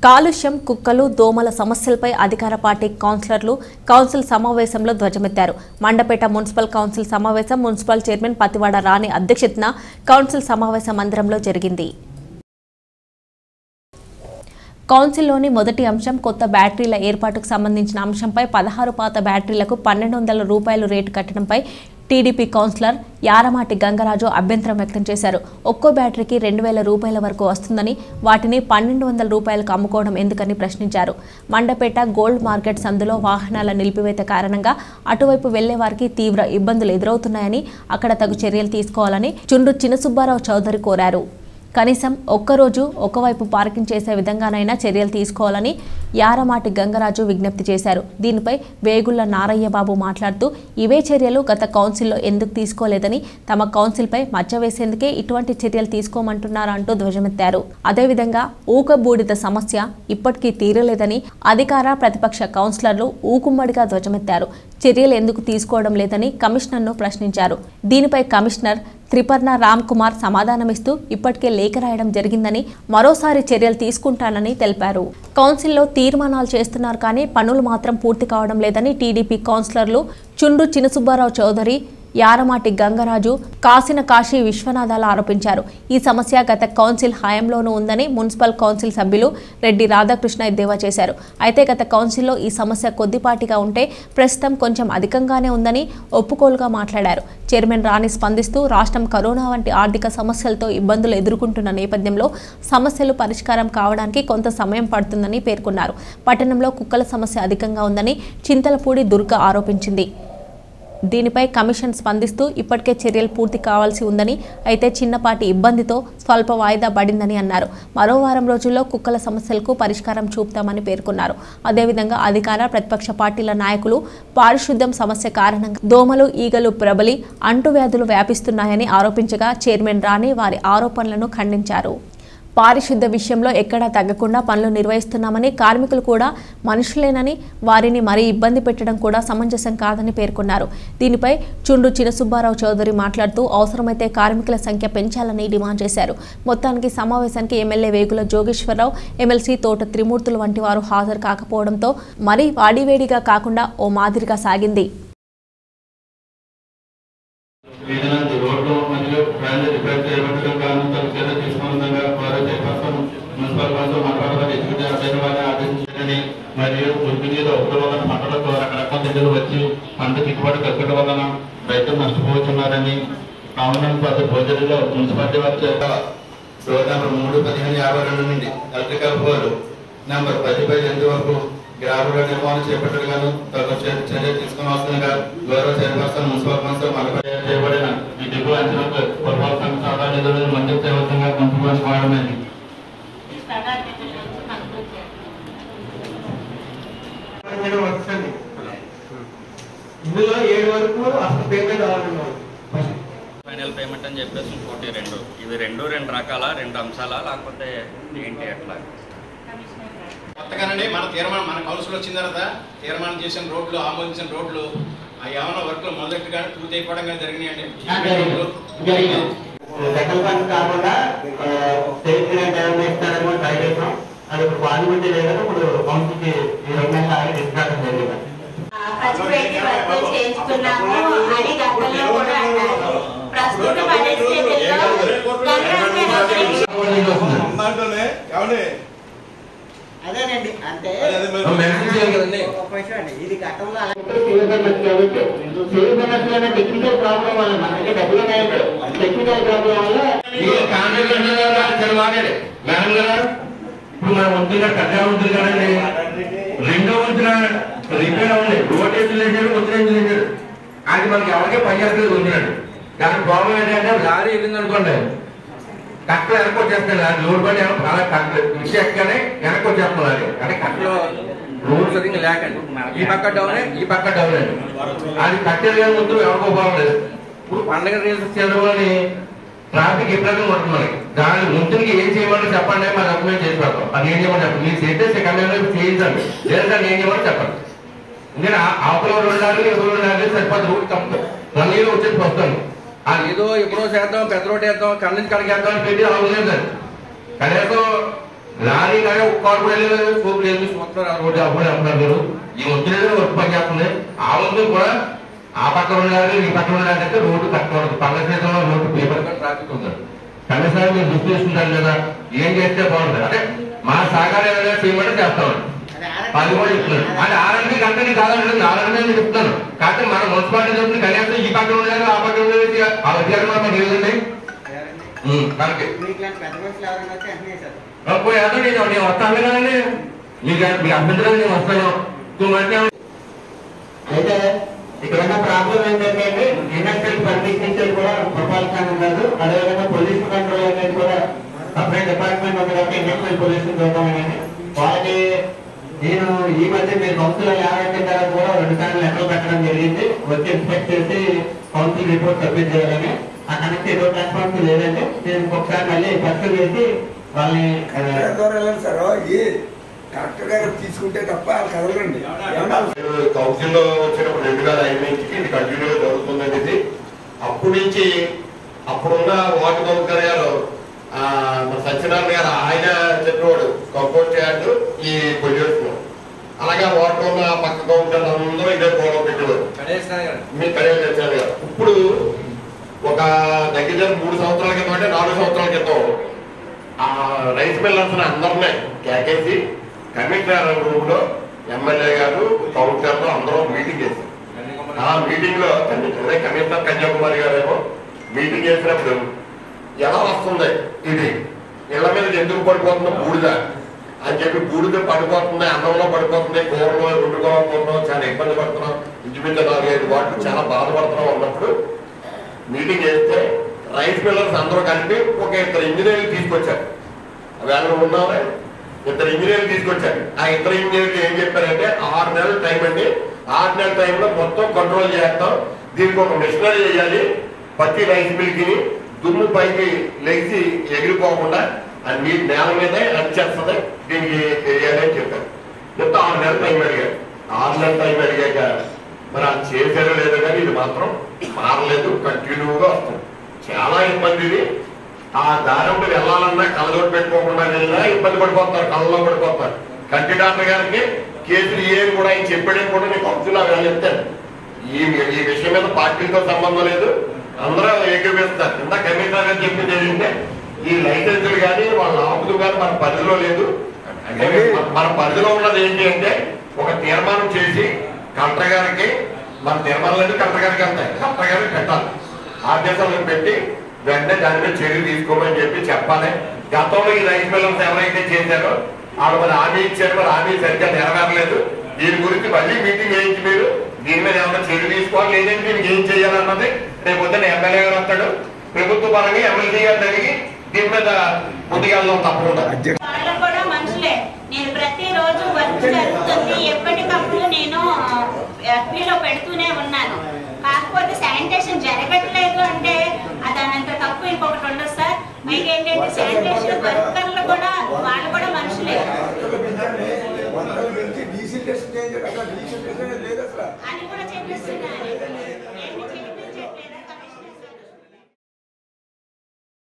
కాలుష్యం కుక్కలు దోమల సమస్యలపై అధికార పార్టీ కౌన్సిలర్లు కౌన్సిల్ సమావేశంలో ధ్వజమెత్తారు మండపేట మున్సిపల్ కౌన్సిల్ సమావేశం మున్సిపల్ చైర్మన్ పతివాడ రాణి అధ్యక్షతన కౌన్సిల్ సమావేశ మందిరంలో జరిగింది కౌన్సిల్లోని మొదటి అంశం కొత్త బ్యాటరీల ఏర్పాటుకు సంబంధించిన అంశంపై పదహారు పాత బ్యాటరీలకు పన్నెండు వందల రూపాయలు రేటు కట్టడంపై టీడీపీ కౌన్సిలర్ యారమాటి గంగరాజు అభ్యంతరం వ్యక్తం చేశారు ఒక్కో బ్యాటరీకి రెండు వేల రూపాయల వరకు వస్తుందని వాటిని పన్నెండు వందల రూపాయలకు అమ్ముకోవడం ఎందుకని ప్రశ్నించారు మండపేట గోల్డ్ మార్కెట్ సందులో వాహనాల నిలిపివేత కారణంగా అటువైపు వెళ్లే వారికి తీవ్ర ఇబ్బందులు ఎదురవుతున్నాయని అక్కడ తగు చర్యలు తీసుకోవాలని చుండ్రు చిన్నసుబ్బారావు చౌదరి కోరారు కనీసం ఒక్కరోజు ఒకవైపు పార్కింగ్ చేసే విధంగానైనా చర్యలు తీసుకోవాలని యారమాటి గంగరాజు విజ్ఞప్తి చేశారు దీనిపై వేగుళ్ల నారయ్య బాబు మాట్లాడుతూ ఇవే చర్యలు గత కౌన్సిల్లో ఎందుకు తీసుకోలేదని తమ కౌన్సిల్పై మచ్చ వేసేందుకే ఇటువంటి చర్యలు తీసుకోమంటున్నారంటూ ధ్వజమెత్తారు అదేవిధంగా ఊకబూడిద సమస్య ఇప్పటికీ తీరలేదని అధికార ప్రతిపక్ష కౌన్సిలర్లు ఊకుమ్మడిగా ధ్వజమెత్తారు చర్యలు ఎందుకు తీసుకోవడం లేదని కమిషనర్ను ప్రశ్నించారు దీనిపై కమిషనర్ త్రిపర్ణ రామ్ కుమార్ సమాధానమిస్తూ ఇప్పటికే లేఖ రాయడం జరిగిందని మరోసారి చర్యలు తీసుకుంటానని తెలిపారు కౌన్సిల్లో తీర్మానాలు చేస్తున్నారు కానీ పనులు మాత్రం పూర్తి కావడం లేదని టీడీపీ కౌన్సిలర్లు చుండ్రు చినసుబ్బారావు చౌదరి యారమాటి గంగరాజు కాసిన కాశీ విశ్వనాథాలు ఆరోపించారు ఈ సమస్య గత కౌన్సిల్ హయాంలోనూ ఉందని మున్సిపల్ కౌన్సిల్ సభ్యులు రెడ్డి రాధాకృష్ణ ఎద్దేవా చేశారు అయితే గత కౌన్సిల్లో ఈ సమస్య కొద్దిపాటిగా ఉంటే ప్రస్తుతం కొంచెం అధికంగానే ఉందని ఒప్పుకోలుగా మాట్లాడారు చైర్మన్ రాణి స్పందిస్తూ రాష్ట్రం కరోనా వంటి ఆర్థిక సమస్యలతో ఇబ్బందులు ఎదుర్కొంటున్న నేపథ్యంలో సమస్యలు పరిష్కారం కావడానికి కొంత సమయం పడుతుందని పేర్కొన్నారు పట్టణంలో కుక్కల సమస్య అధికంగా ఉందని చింతలపూడి దుర్గ ఆరోపించింది దీనిపై కమిషన్ స్పందిస్తూ ఇప్పటికే చర్యలు పూర్తి కావాల్సి ఉందని అయితే చిన్నపాటి ఇబ్బందితో స్వల్ప వాయిదా పడిందని అన్నారు మరో వారం రోజుల్లో కుక్కల సమస్యలకు పరిష్కారం చూపుతామని పేర్కొన్నారు అదేవిధంగా అధికార ప్రతిపక్ష పార్టీల నాయకులు పారిశుద్ధ్యం సమస్య కారణంగా దోమలు ఈగలు ప్రబలి అంటువ్యాధులు వ్యాపిస్తున్నాయని ఆరోపించగా చైర్మన్ రాణి వారి ఆరోపణలను ఖండించారు పారిశుద్ధ విషయంలో ఎక్కడా తగ్గకుండా పనులు నిర్వహిస్తున్నామని కార్మికులు కూడా మనుషులేనని వారిని మరీ ఇబ్బంది పెట్టడం కూడా సమంజసం కాదని పేర్కొన్నారు దీనిపై చుండ్రు చినసుబ్బారావు చౌదరి మాట్లాడుతూ అవసరమైతే కార్మికుల సంఖ్య పెంచాలని డిమాండ్ చేశారు మొత్తానికి సమావేశానికి ఎమ్మెల్యే వేగుల జోగేశ్వరరావు ఎమ్మెల్సీ తోట త్రిమూర్తులు వంటి వారు హాజరు కాకపోవడంతో మరీ వాడివేడిగా కాకుండా ఓ మాదిరిగా సాగింది వీధినందు రోడ్లు మరియు డ్రైనేజ్ రిపేర్ చేయబడటం కారణం తగు చర్య తీసుకున్నందుగా వారు చైర్పర్సన్ మున్సిపల్ కౌన్సిల్ మండపాల ఎగ్జిక్యూటివ్ అభ్యర్థి వారిని ఆదేశించారని మరియు మురికి నీరు ఒకటి వలన పంటలకు రకరకాల తెగులు వచ్చి పంట దిగుబడి తగ్గడం వలన రైతులు నష్టపోతున్నారని కావున పది భోజనంలో మున్సిపాలిటీ వారి చేత రోడ్ నెంబర్ మూడు పదిహేను యాభై రెండు నుండి ఎలక్ట్రికల్ పోల్ నెంబర్ పది పై ఎనిమిది వరకు గ్రామంలో నిర్మాణం చేపట్టగాను తగు చర్య చర్య తీసుకోవాల్సిందిగా గౌరవ చైర్పర్సన్ మున్సిపల్ కౌన్సిల్ మండపం చేయబడిన ఈ దిగువ అంచనాకు పురపాలక సంఘ సలహా నిధులను మంజూరు చేయవలసిందిగా పంపించబడమైంది పదిహేను వస్తుంది ఇందులో ఏడు వరకు అసలు పేమెంట్ అవ్వాలి ఫైనల్ పేమెంట్ అని చెప్పేసి ఇంకోటి రెండు ఇవి రెండు రెండు రకాల రెండు అంశాలా లేకపోతే ఏంటి ఎట్లా కొత్తగానండి మన తీర్మానం మన కౌన్సిల్ వచ్చిన తర్వాత తీర్మానం చేసిన రోడ్లు ఆమోదించిన రోడ్లు ఆ ఏమైనా వర్క్లు మొదలెట్టు కానీ పూర్తి అయిపోవడం కానీ జరిగినాయండి రోడ్లు సెకండ్ ఫండ్ కాకుండా స్టేట్ గ్రాంట్ ఏమైనా ఇస్తారని కూడా ట్రై చేస్తాం అది ఇప్పుడు పార్లమెంట్ లేదు ఇప్పుడు కౌన్సిల్కి ఈ రెండు సార్లు డిస్కషన్ జరిగింది ఖర్చు పెట్టి వర్క్ చేయించుకున్నాము అని గతంలో కూడా అన్నారు ప్రస్తుత పరిస్థితుల్లో గవర్నమెంట్ దాంట్లోనే ఏమండి అదేనండి అంటే మెసేజ్ చేయాలి కదండి ఒక విషయం అండి ఇది గతంలో అలా టెక్నికల్ ప్రాబ్లం వల్ల మనకి డబ్బులు టెక్నికల్ ప్రాబ్లం వల్ల ఈ కాంట్రాక్టర్ గారు చదవాలి మేడం గారు ఇప్పుడు మన వంతుగా కట్టా ఉంటుంది కదండి రెండో వంతున రిపేర్ అవ్వండి రోడ్ ఎంత లేచాడు వంతున ఎంత లేచాడు అది మనకి ఎవరికే పని చేస్తుంది వంతున్నాడు దాని ప్రాబ్లం ఏంటంటే లారీ వెళ్ళింది అనుకోండి కట్టలు వెనక్కి వచ్చేస్తాడు అది లోడ్ పడి అలా కట్టలు ఇచ్చి ఎక్కగానే వెనక్కి వచ్చేస్తున్నాడు అది అంటే కట్టలో రోడ్ సరిగ్గా లేకండి ఈ పక్క డౌన్ ఈ పక్క డౌన్ అండి అది కట్టెలు కానీ ముందు ఎవరికో బాగుండదు ఇప్పుడు పండగ రీల్స్ చదవాలని ట్రాఫిక్ ఇబ్బంది ఉంటుంది మనకి దాని ముందుకి ఏం చేయమని చెప్పండి మరి డాక్యుమెంట్ చేసి పెడతాం అది ఏం చేయమని చెప్పండి మీరు చేస్తే సెకండ్ లెవెల్ చేయించండి లేదా దాన్ని ఏం చేయమని చెప్పండి నేను ఆకులో ఉండాలి ఎదురు ఉండాలి సరిపోతుంది రూట్ కంప్లీట్ రన్ వచ్చేసి వస్తాను అది ఏదో ఎప్పుడో చేద్దాం పెద్ద రోడ్ వేద్దాం కళ్ళ నుంచి కడిగేద్దాం అని పెట్టి అవసరం లేదు కనీసం లారీ కానీ ఒక్క కారు కూడా వెళ్ళలేదు సోపులు వెళ్ళి చూస్తున్నారు ఆ రోడ్డు అప్పుడు అమ్ముతారు ఈ వచ్చిన వర్క్ పని చేస్తుంది ఆ ముందు కూడా ఆ పక్కన ఉండాలి ఈ పక్కన ఉండాలంటే రోడ్డు కట్టకూడదు పల్లె సీజన్లో రోడ్డు పేపర్ ట్రాఫిక్ ఉంది కనీసం మీరు దృష్టి చేసుకుంటారు లేదా ఏం చేస్తే బాగుంటుంది అంటే మా సహకారం ఏమైనా చేయమంటే చేస్తామండి అది కూడా చెప్తున్నాను అది ఆర్ఎంపీ కంపెనీ కాదండి ఆర్ఎంపీ అని చెప్తున్నాను కాబట్టి మన మున్సిపాలిటీ చెప్తుంది కనీసం ఈ పక్కన ఉండాలి ఆ పక్కన ఉండాలి ఆ అధికారం మాకు లేదండి ఉం, కరెక్టే మీకు ఇలాంటి పెద్ద మనుషులు ఎవరైనా వచ్చి వెంటనే సార్ పోయి అదో నేను నేను వస్తాను కదండి మీకు మీకు అభ్యంతరం నేను వస్తాను టూ మంత్స్ అయితే ఇక్కడ ఉన్న ప్రాబ్లం ఏంటంటే అండి ఇండస్ట్రియల్ పర్మిషన్ ఇచ్చేది కూడా పురపాలక ఉండదు అదేవిధంగా పొల్యూషన్ కంట్రోల్ అనేది కూడా సపరేట్ డిపార్ట్మెంట్ ఉంది కాబట్టి ఇండస్ట్రియల్ పొల్యూషన్ చూద్దాం అనేది వాళ్ళకి నేను ఈ మధ్య మీరు కౌన్సిల్ ఏమైతే తర్వాత కూడా రెండు సార్లు లెక్కలు పెట్టడం జరిగింది వచ్చి ఇన్స్పెక్ట్ చేసి కౌన్సిల్ రిపోర్ట్ సబ్మిట్ చేయాలని అక్కడ నుంచి ఎటువంటి రెస్పాన్స్ లేదండి నేను ఇంకొకసారి మళ్ళీ పరిశీలి చేసి వాళ్ళని ఆ, ద్వారా వెళ్ళండి సార్ ఈ కలెక్టర్ గారు తీసుకుంటే తప్ప వాళ్ళు కదలండి కౌన్సిల్ లో వచ్చినప్పుడు రెండు వేల ఐదు నుంచి ఇది కంటిన్యూగా జరుగుతుంది అనేది అప్పటి నుంచి అప్పుడున్న వార్డు కౌన్సిలర్ గారు ఆ, మన సత్యనారాయణ గారు ఆయన చెప్పేవాడు కంపోస్ట్ యార్డ్ ఈ పొల్యూషన్ అలాగే వార్డు ఉన్న పక్క కౌన్సిలర్ అందరూ ఇదే గోడవ పెట్టేవారు మీ కళ్యాణ్ చేశారు గారు ఇప్పుడు ఒక దగ్గర మూడు సంవత్సరాల క్రితం అంటే నాలుగు సంవత్సరాల క్రితం ఆ రైస్ మిల్లర్స్ అందరినీ కేకేసి కమిషనర్ రూమ్ లో ఎమ్మెల్యే గారు కౌన్సిలర్లు అందరూ మీటింగ్ చేశారు ఆ మీటింగ్ లో అదే కమిషనర్ కన్యాకుమారి గారు ఏమో మీటింగ్ చేసినప్పుడు ఎలా వస్తుంది ఇది ఇళ్ల మీద ఎందుకు పడిపోతుందో బూడిద అని చెప్పి బూడిద పడిపోతుంది అన్నంలో పడిపోతుంది కూరలో వండుకోకపోతున్నాం చాలా ఇబ్బంది పడుతున్నాం ఇంచుమించు నాలుగు ఐదు వాటికి చాలా బాధపడుతున్నాం అన్నప్పుడు మీటింగ్ చేస్తే రైస్ మిల్లర్స్ అందరూ కలిపి ఒక ఇద్దరు ఇంజనీర్లు తీసుకొచ్చారు వేళ ఉన్నారే ఇద్దరు ఇంజనీర్లు తీసుకొచ్చారు ఆ ఇద్దరు ఇంజనీర్లు ఏం చెప్పారంటే ఆరు నెలల టైం అండి ఆరు నెలల టైంలో మొత్తం కంట్రోల్ చేస్తాం దీనికి ఒక మిషనరీ వేయాలి ప్రతి రైస్ మిల్కిని దుమ్ము పైకి లెగిసి ఎగిరిపోకుండా ఆ నీరు నేల మీదే అంచేస్తుంది దీనికి వేయాలి అని చెప్పారు చెప్తే ఆరు నెలల టైం అడిగారు ఆరు నెలల టైం అడిగాక మరి అది చేశారో లేదో కానీ ఇది మాత్రం మారలేదు కంటిన్యూగా వస్తుంది చాలా ఇబ్బంది ఇది ఆ దారంలో వెళ్ళాలన్నా కళ్ళజోడు పెట్టుకోకుండా వెళ్ళినా ఇబ్బంది పడిపోతారు కళ్ళలో పడిపోతారు కంటి డాక్టర్ గారికి కేసులు ఏం కూడా ఆయన చెప్పాడని కూడా నేను కౌన్సిల్ వెళ్ళిస్తాను ఈ ఈ విషయం మీద పార్టీలతో సంబంధం లేదు అందరూ ఏకీపిస్తారు ఇంత కమిషనర్ గారు చెప్పింది ఏంటంటే ఈ లైసెన్సులు కానీ వాళ్ళ ఆపులు కానీ మన పరిధిలో లేదు అంటే మన- మన పరిధిలో ఉన్నది ఏంటి అంటే ఒక తీర్మానం చేసి కలెక్టర్ గారికి మన తీర్మానాలన్నీ కలెక్టర్ గారికి వెళ్తాయి కలెక్టర్ గారికి పెట్టాలి ఆదేశాలను పెట్టి వెంటనే దాని మీద చర్యలు తీసుకోమని చెప్పి చెప్పాలి గతంలో ఈ రైస్ మిల్లర్స్ ఎవరైతే చేశారో వాళ్ళు మరి హామీ ఇచ్చారు మరి హామీ సరిగ్గా నెరవేరలేదు దీని గురించి మళ్ళీ మీటింగ్ వేయించి మీరు దీని మీద ఏమైనా చర్య తీసుకోవాలి లేదంటే దీనికి ఏం చేయాలన్నది రేపు పొద్దున్న ఎమ్మెల్యే గారు వస్తాడు ప్రభుత్వ పరంగా ఎమ్మెల్సీ గారు అడిగి దీని మీద ముందుకెళ్దాం తప్పకుండా వాళ్ళు కూడా మనుషులే నేను ప్రతిరోజు వర్క్ జరుగుతుంది ఎప్పటికప్పుడు నేను ఎఫ్బీలో పెడుతూనే ఉన్నాను కాకపోతే శానిటేషన్ జరగట్లేదు అంటే దానంత తప్పు ఇంకొకటి ఉండదు సార్ పైగా ఏంటంటే శానిటేషన్ వర్కర్లు కూడా వాళ్ళు కూడా మనుషులే వందల నుంచి డీజిల్ టెస్ట్ చేయించారు అసలు డీజిల్ టెస్ట్ అనేది లేదు అసలు అని కూడా చెప్పిస్తున్నారు